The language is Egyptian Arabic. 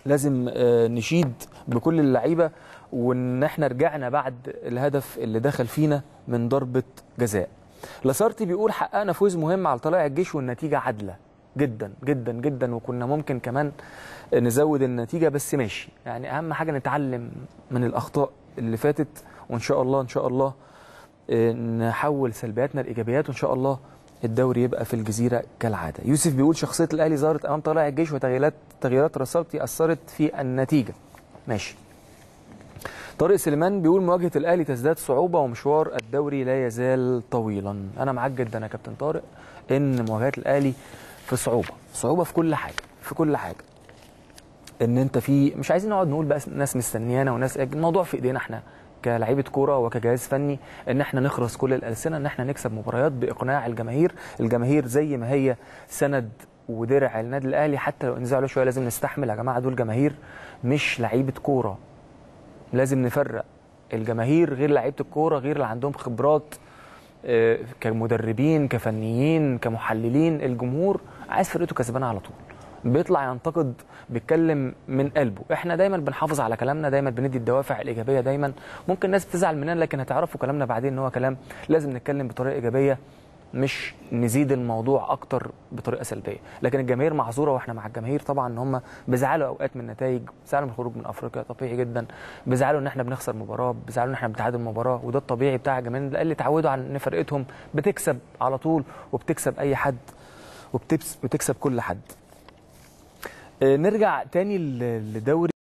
لازم آه، نشيد بكل اللعيبه وان احنا رجعنا بعد الهدف اللي دخل فينا من ضربه جزاء لاسارتي بيقول حققنا فوز مهم على طلائع الجيش والنتيجه عادله جدا جدا جدا وكنا ممكن كمان نزود النتيجه بس ماشي يعني اهم حاجه نتعلم من الاخطاء اللي فاتت وان شاء الله ان شاء الله آه، نحول سلبياتنا لايجابيات وان شاء الله الدوري يبقى في الجزيره كالعاده يوسف بيقول شخصيه الاهلي ظهرت امام طلائع الجيش وتغييرات تغييرات رسالتي اثرت في النتيجه ماشي طارق سليمان بيقول مواجهه الاهلي تزداد صعوبه ومشوار الدوري لا يزال طويلا انا معاك جدا يا كابتن طارق ان مواجهات الاهلي في صعوبه صعوبه في كل حاجه في كل حاجه ان انت في مش عايزين نقعد نقول بقى ناس مستنيانا وناس الموضوع في ايدينا احنا كلاعيبه كوره وكجهاز فني ان احنا نخرس كل الالسنه ان احنا نكسب مباريات باقناع الجماهير الجماهير زي ما هي سند ودرع النادي الاهلي حتى لو انزعلوا شويه لازم نستحمل يا جماعه دول جماهير مش لعيبه كوره لازم نفرق الجماهير غير لعيبه الكوره غير اللي عندهم خبرات آه، كمدربين كفنيين كمحللين الجمهور عايز فرقته كسبانه على طول بيطلع ينتقد بيتكلم من قلبه احنا دايما بنحافظ على كلامنا دايما بندي الدوافع الايجابيه دايما ممكن ناس بتزعل مننا لكن هتعرفوا كلامنا بعدين ان هو كلام لازم نتكلم بطريقه ايجابيه مش نزيد الموضوع اكتر بطريقه سلبيه لكن الجماهير معذوره واحنا مع الجماهير طبعا ان هم بيزعلوا اوقات من النتائج بيزعلوا من الخروج من افريقيا طبيعي جدا بيزعلوا ان احنا بنخسر مباراه بيزعلوا ان احنا بنتعادل مباراه وده الطبيعي بتاع الجماهير اللي اتعودوا على ان فرقتهم بتكسب على طول وبتكسب اي حد وبتكسب كل حد آه، نرجع تاني ل- لدوري